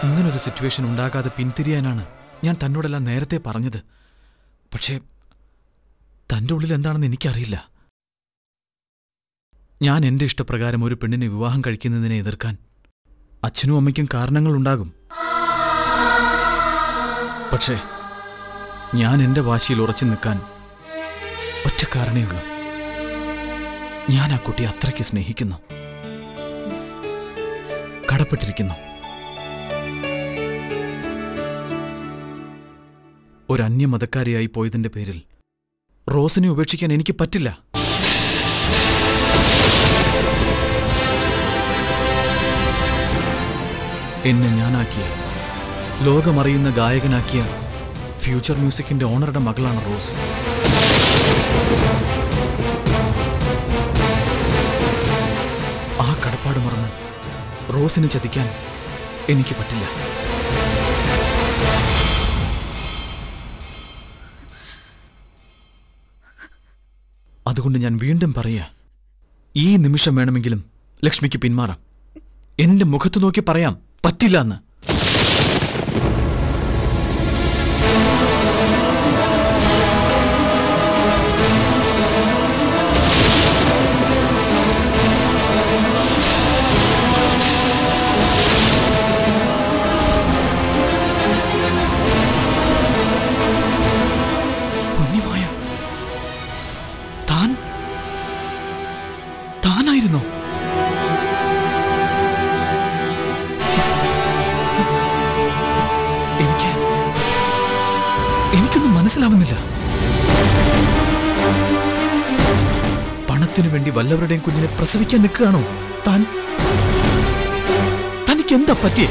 ഇങ്ങനൊരു സിറ്റുവേഷൻ ഉണ്ടാകാതെ പിന്തിരിയാനാണ് ഞാൻ തന്നോടെല്ലാം നേരത്തെ പറഞ്ഞത് പക്ഷേ തൻ്റെ ഉള്ളിൽ എന്താണെന്ന് എനിക്കറിയില്ല ഞാൻ എൻ്റെ ഇഷ്ടപ്രകാരം ഒരു പെണ്ണിനെ വിവാഹം കഴിക്കുന്നതിനെ എതിർക്കാൻ അച്ഛനും അമ്മയ്ക്കും കാരണങ്ങളുണ്ടാകും പക്ഷേ ഞാൻ എൻ്റെ വാശിയിൽ ഉറച്ചു നിൽക്കാൻ ഒറ്റ കാരണേ ഉള്ളൂ ഞാൻ ആ കുട്ടിയെ അത്രയ്ക്ക് സ്നേഹിക്കുന്നു കടപ്പെട്ടിരിക്കുന്നു ഒരു അന്യമതക്കാരിയായി പോയതിന്റെ പേരിൽ റോസിനെ ഉപേക്ഷിക്കാൻ എനിക്ക് പറ്റില്ല എന്നെ ഞാനാക്കിയ ലോകമറിയുന്ന ഗായകനാക്കിയ ഫ്യൂച്ചർ മ്യൂസിക്കിന്റെ ഓണറുടെ മകളാണ് റോസ് ആ കടപ്പാട് മറന്ന് റോസിനെ ചതിക്കാൻ എനിക്ക് പറ്റില്ല അതുകൊണ്ട് ഞാൻ വീണ്ടും പറയാ ഈ നിമിഷം വേണമെങ്കിലും ലക്ഷ്മിക്ക് പിന്മാറാം എന്റെ മുഖത്ത് നോക്കി പറയാം പറ്റില്ല എന്ന് ഉണ്ണിമായ താൻ താനായിരുന്നോ എനിക്ക് എനിക്കൊന്നും മനസ്സിലാവുന്നില്ല പണത്തിനു വേണ്ടി വല്ലവരുടെയും കുഞ്ഞിനെ പ്രസവിക്കാൻ നിൽക്കുകയാണോ താൻ തനിക്ക് എന്താ പറ്റിയേ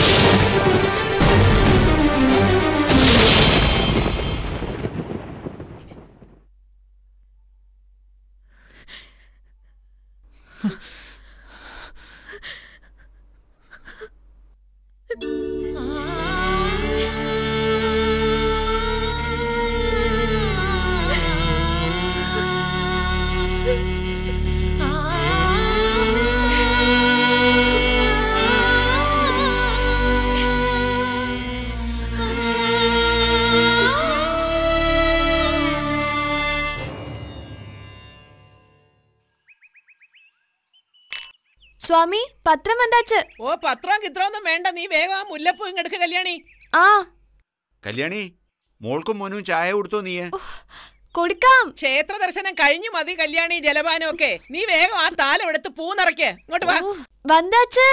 സ്വാമി പത്രം വന്നാച്ച് ഓ പത്രവും കിത്രമൊന്നും വേണ്ട നീ വേഗം ആ മുല്ലപ്പൂ ഇങ്ങെടുക്ക് കല്യാണി ആ കല്യാണി മോൾക്കും മോനും ചായ കൊടുത്തോ നീ കൊടുക്കാം ക്ഷേത്ര ദർശനം കഴിഞ്ഞു മതി കല്യാണി ജലപാനം ഒക്കെ നീ വേഗം ആ താലം എടുത്ത് പൂ നിറയ്ക്ക് ഇങ്ങോട്ട് വാ ഓ, വന്നാച്ച്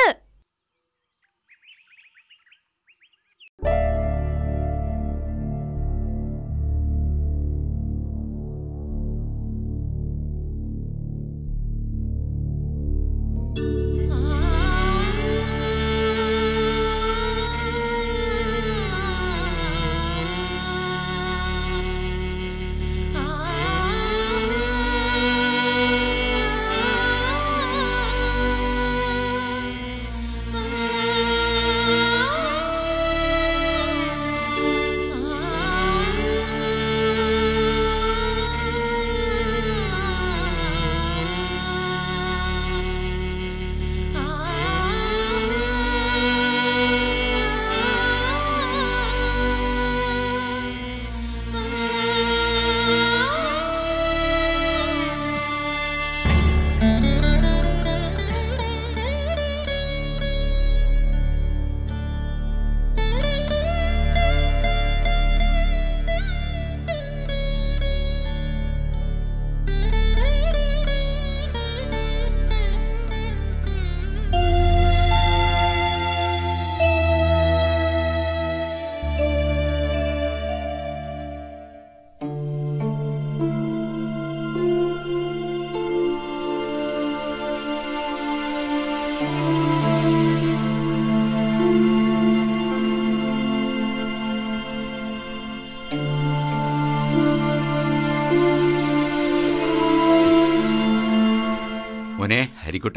മോനെ ഹരിക്കുട്ട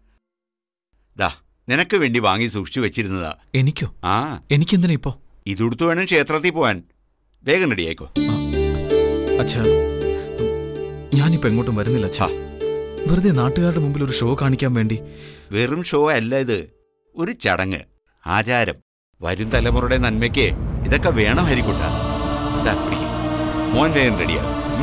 ദാ നിനക്ക് വേണ്ടി വാങ്ങി സൂക്ഷിച്ചു വെച്ചിരുന്നതാ എനിക്കോ ആ എനിക്കെന്തിനാ ഇപ്പോ ഇതുടുത്തു വേണം ക്ഷേത്രത്തിൽ പോവാൻ വേഗം റെഡിയായിക്കോ അച്ഛാ ഞാനിപ്പോ എങ്ങോട്ടും വരുന്നില്ല അച്ഛാ വെറുതെ നാട്ടുകാരുടെ മുമ്പിൽ ഒരു ഷോ കാണിക്കാൻ വേണ്ടി വെറും ഷോ അല്ല ഇത് ഒരു ചടങ്ങ് ആചാരം വരും തലമുറയുടെ നന്മയ്ക്ക് ഇതൊക്കെ വേണം ഹരിക്കുട്ട ഇതാ പിടിക്ക്. മോൻ വേഗം റെഡിയാ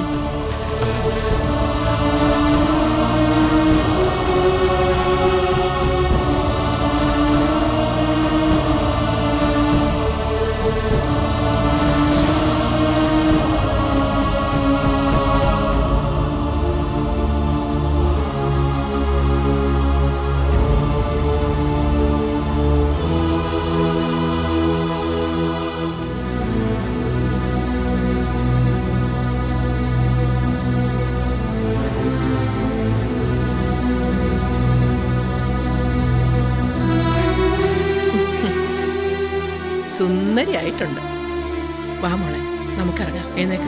സുന്ദരിയായിട്ടുണ്ട് വാ മോളെ നമുക്കിറങ്ങാം എഴുന്നേക്ക്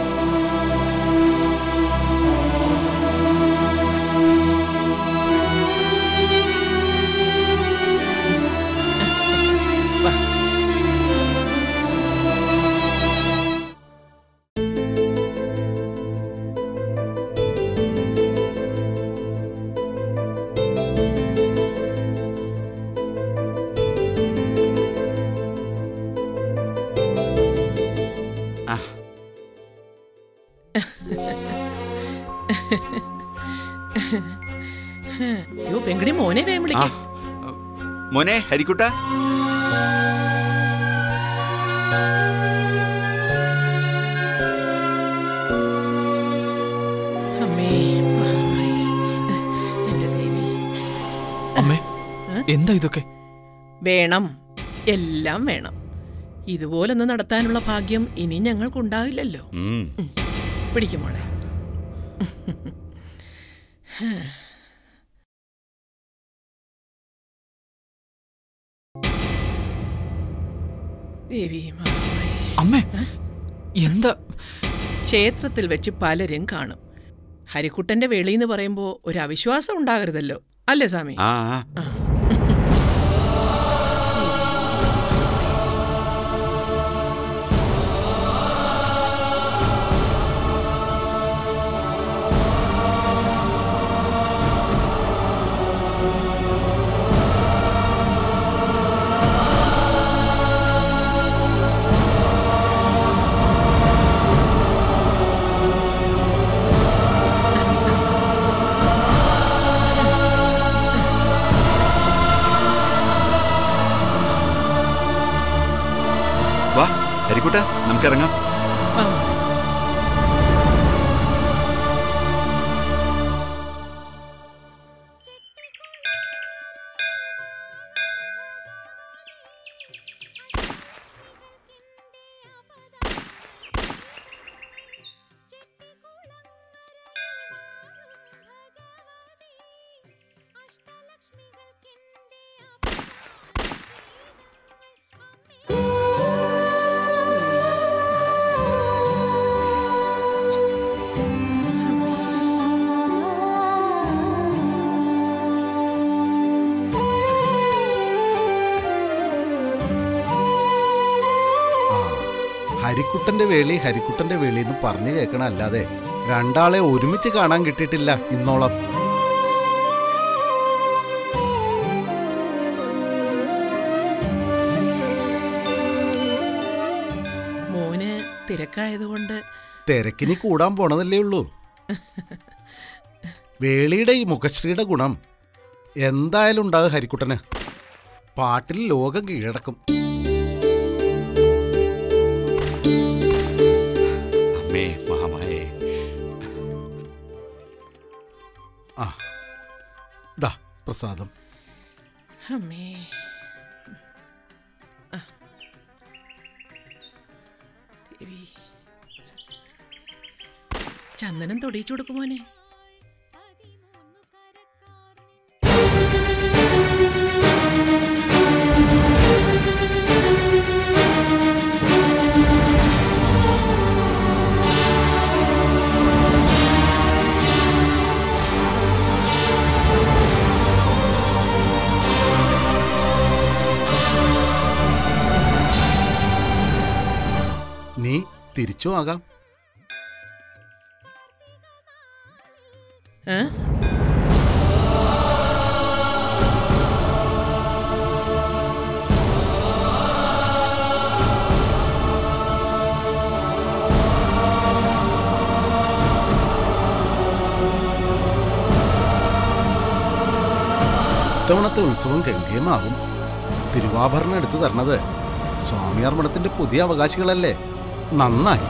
വാ ആ അയ്യോ പെങ്കടി മോനെ വേഗം ആ വിളിക്കാം മോനെ ഹരിക്കുട്ട അമ്മേ മഹാമായി. എന്റെ ദേവി അമ്മേ എന്താ ഇതൊക്കെ വേണം എല്ലാം വേണം ഇതുപോലൊന്ന് നടത്താനുള്ള ഭാഗ്യം ഇനി ഞങ്ങൾക്കുണ്ടാവില്ലല്ലോ ഉം. പിടിക്കും മോളെ ദേവി മഹാമായി. അമ്മേ എന്താ ക്ഷേത്രത്തിൽ വെച്ച് പലരും കാണും ഹരിക്കുട്ടന്റെ വെളി എന്ന് പറയുമ്പോൾ ഒരു അവിശ്വാസം ഉണ്ടാകരുതല്ലോ അല്ലേ സ്വാമി ആ ആ. വാ ഹരിക്കുട്ട നമുക്കിറങ്ങാം വാ മോളെ. ഹരിക്കുട്ടന്റെ വേളി ഹരിക്കുട്ടന്റെ വേളി എന്ന് പറഞ്ഞു കേൾക്കണം അല്ലാതെ രണ്ടാളെ ഒരുമിച്ച് കാണാൻ കിട്ടിയിട്ടില്ല ഇന്നോളം മോന് തിരക്കായതുകൊണ്ട് തിരക്കിനി കൂടാൻ പോണതല്ലേ ഉള്ളൂ വേളിയുടെ ഈ മുഖശ്രീയുടെ ഗുണം എന്തായാലും ഉണ്ടാകും ഹരിക്കുട്ടന് പാട്ടിൽ ലോകം കീഴടക്കും അമ്മേ മഹാമായേ ആ ദാ പ്രസാദം അമ്മേ ആ. ദേവി ചന്ദനം തൊടിയിച്ചു കൊടുക്കുമോനെ നീ തിരിച്ചും ആകാം ഏ? ഇത്തവണത്തെ ഉത്സവം ഗംഗേമാവും തിരുവാഭരണം എടുത്തു തരണത് സ്വാമിയാർ മഠത്തിന്റെ പുതിയ അവകാശികളല്ലേ നന്നായി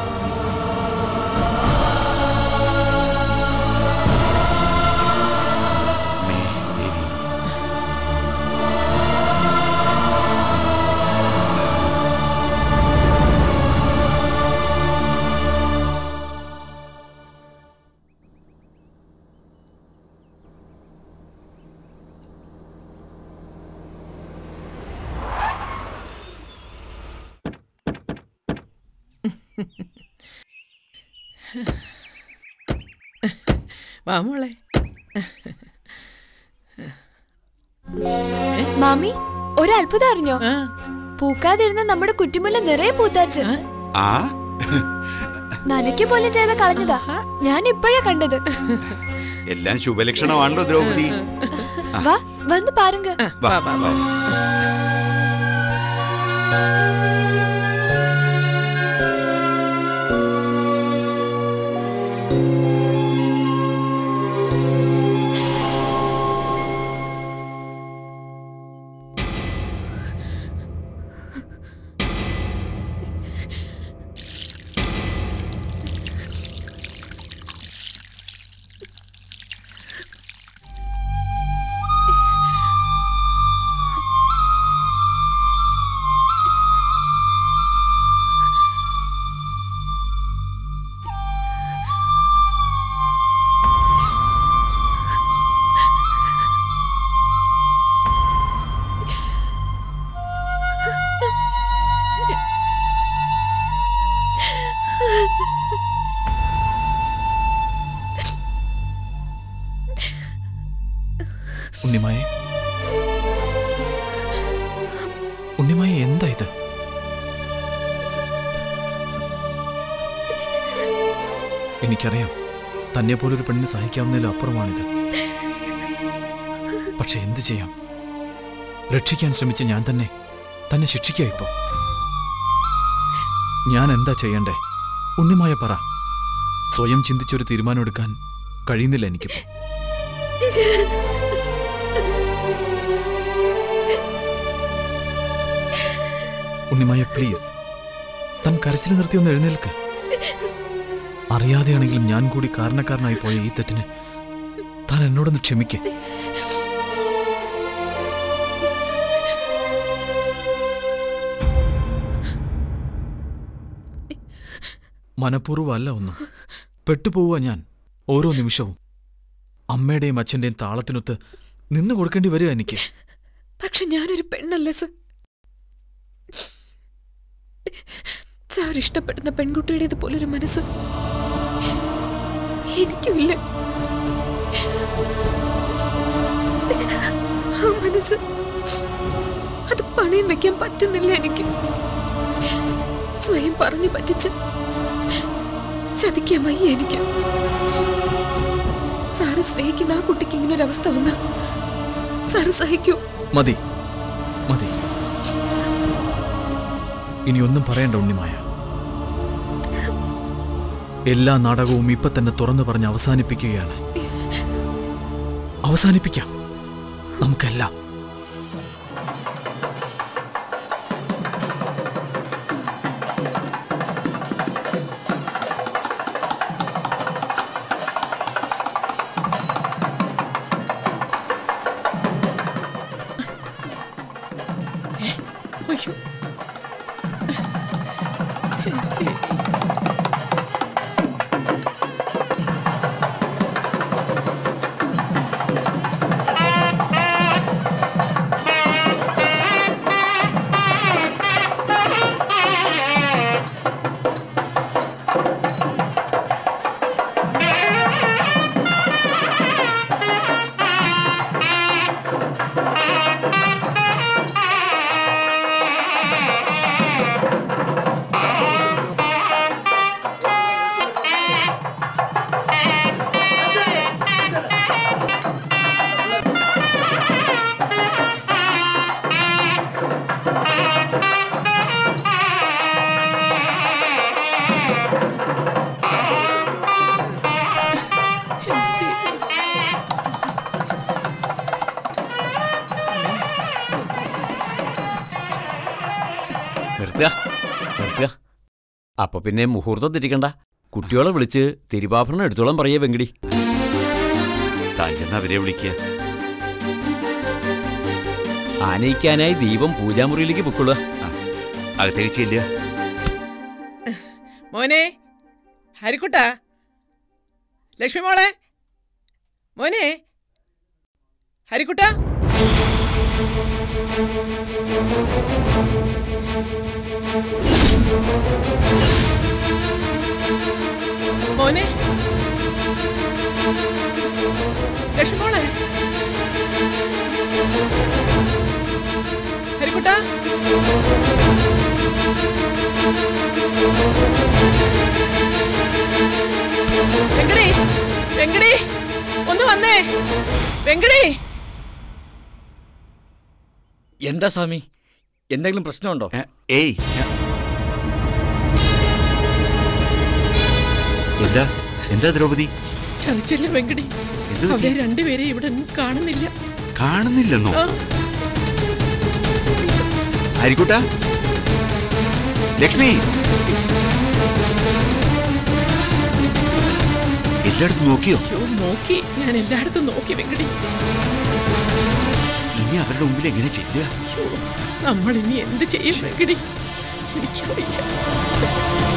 അമ്മേ ദേവി വാ മോളെ മാമി ഒരു അത്ഭുതം അറിഞ്ഞോ ആ പൂക്കാതിരുന്ന നമ്മുടെ കുറ്റിമുല്ല നിറയെ പൂത്താച്ച് ആ നനയ്ക്ക് പോലും ചെയ്ത കളഞ്ഞതാ ഞാൻ ഇപ്പോഴാ കണ്ടത് എല്ലാം ശുഭലക്ഷണമാണല്ലോ ദ്രൗപദി വാ വന്ന് പാരുങ്ക ആ, വാ വാ വാ ഉണ്ണിമായെ ഉണ്ണിമായ എന്താ ഇത് എനിക്കറിയാം തന്നെ പോലൊരു പെണ്ണിന് സഹിക്കാവുന്നതിലും അപ്പുറമാണിത് പക്ഷെ എന്ത് ചെയ്യാം രക്ഷിക്കാൻ ശ്രമിച്ച ഞാൻ തന്നെ തന്നെ ശിക്ഷിക്കുക ഇപ്പോ ഞാൻ എന്താ ചെയ്യണ്ടേ ഉണ്ണിമായ പറ സ്വയം ചിന്തിച്ചൊരു തീരുമാനമെടുക്കാൻ കഴിയുന്നില്ല എനിക്കിപ്പോ ഉണ്ണിമായ പ്ലീസ് താൻ കരച്ചിൽ നിർത്തി ഒന്ന് എഴുന്നേൽക്ക് അറിയാതെയാണെങ്കിലും ഞാൻ കൂടി കാരണക്കാരനായി പോയ ഈ തെറ്റിന് താൻ എന്നോടൊന്ന് ക്ഷമിക്ക് മനഃപൂർവ്വം അല്ല ഒന്നും പെട്ടുപോവുക ഞാൻ ഓരോ നിമിഷവും അമ്മയുടെയും അച്ഛന്റെയും താളത്തിനൊത്ത് നിന്നു കൊടുക്കേണ്ടി വരിക എനിക്ക് പക്ഷെ ഞാനൊരു പെണ്ണല്ലേ സർ സാർ ഇഷ്ടപ്പെടുന്ന പെൺകുട്ടിയുടേത് പോലൊരു മനസ്സ് എനിക്കുമില്ല ആ മനസ്സ് അത് പണയം വെക്കാൻ പറ്റുന്നില്ല എനിക്ക് സ്വയം പറഞ്ഞു പറ്റിച്ച് ചതിക്കാൻ വയ്യ എനിക്ക് സാറ് സ്നേഹിക്കുന്ന ആ കുട്ടിക്ക് ഇങ്ങനെ ഒരു അവസ്ഥ വന്ന സാറ് സഹിക്കൂ മതി മതി ഇനി ഒന്നും പറയണ്ട ഉണ്ണിമായ എല്ലാ നാടകവും ഇപ്പൊ തന്നെ തുറന്നു പറഞ്ഞ് അവസാനിപ്പിക്കുകയാണ് അവസാനിപ്പിക്കാം നമുക്കെല്ലാം അയ്യോ ആ നിർത്തുക നിർത്തുക അപ്പൊ പിന്നെ മുഹൂർത്തം തിരിക്കണ്ട കുട്ടികളെ വിളിച്ച് തിരുവാഭരണം എടുത്തോളം പറയേ വെങ്കടി താൻ ചെന്ന് അവരെ വിളിക്കുക ആനയിക്കാനായി ദീപം പൂജാമുറിയിലേക്ക് പൊക്കൊള്ളുക ആ, അകത്തേക്ക് ചെല്ലുക മോനെ ഹരിക്കുട്ട ലക്ഷ്മി മോളെ മോനെ ഹരിക്കുട്ട മോനെ ലക്ഷ്മി മോളെ ഹരിക്കുട്ട വെങ്കടി വെങ്കടി ഒന്ന് വന്നേ വെങ്കടി എന്താ സ്വാമി എന്തെങ്കിലും പ്രശ്നമുണ്ടോ ഏ, ഏയ് ഞാ- എന്താ എന്താ ദ്രൗപദി ചതിച്ചല്ലേ വെങ്കടി എന്ത് പറ്റി? അവരെ രണ്ടുപേരെ ഇവിടെ ഒന്നും കാണുന്നില്ല കാണുന്നില്ലെന്നോ ആ, ഹരിക്കുട്ട ലക്ഷ്മി എല്ലായിടത്തും നോക്കിയോ അയ്യോ നോക്കി ഞാൻ എല്ലായിടത്തും നോക്കി വെങ്കടി ഇനി അവരുടെ മുമ്പിൽ എങ്ങനെ ചെല്ലുക അയ്യോ നമ്മൾ ഇനി എന്ത് ചെയ്യും വെങ്കടി എനിക്ക് വയ്യ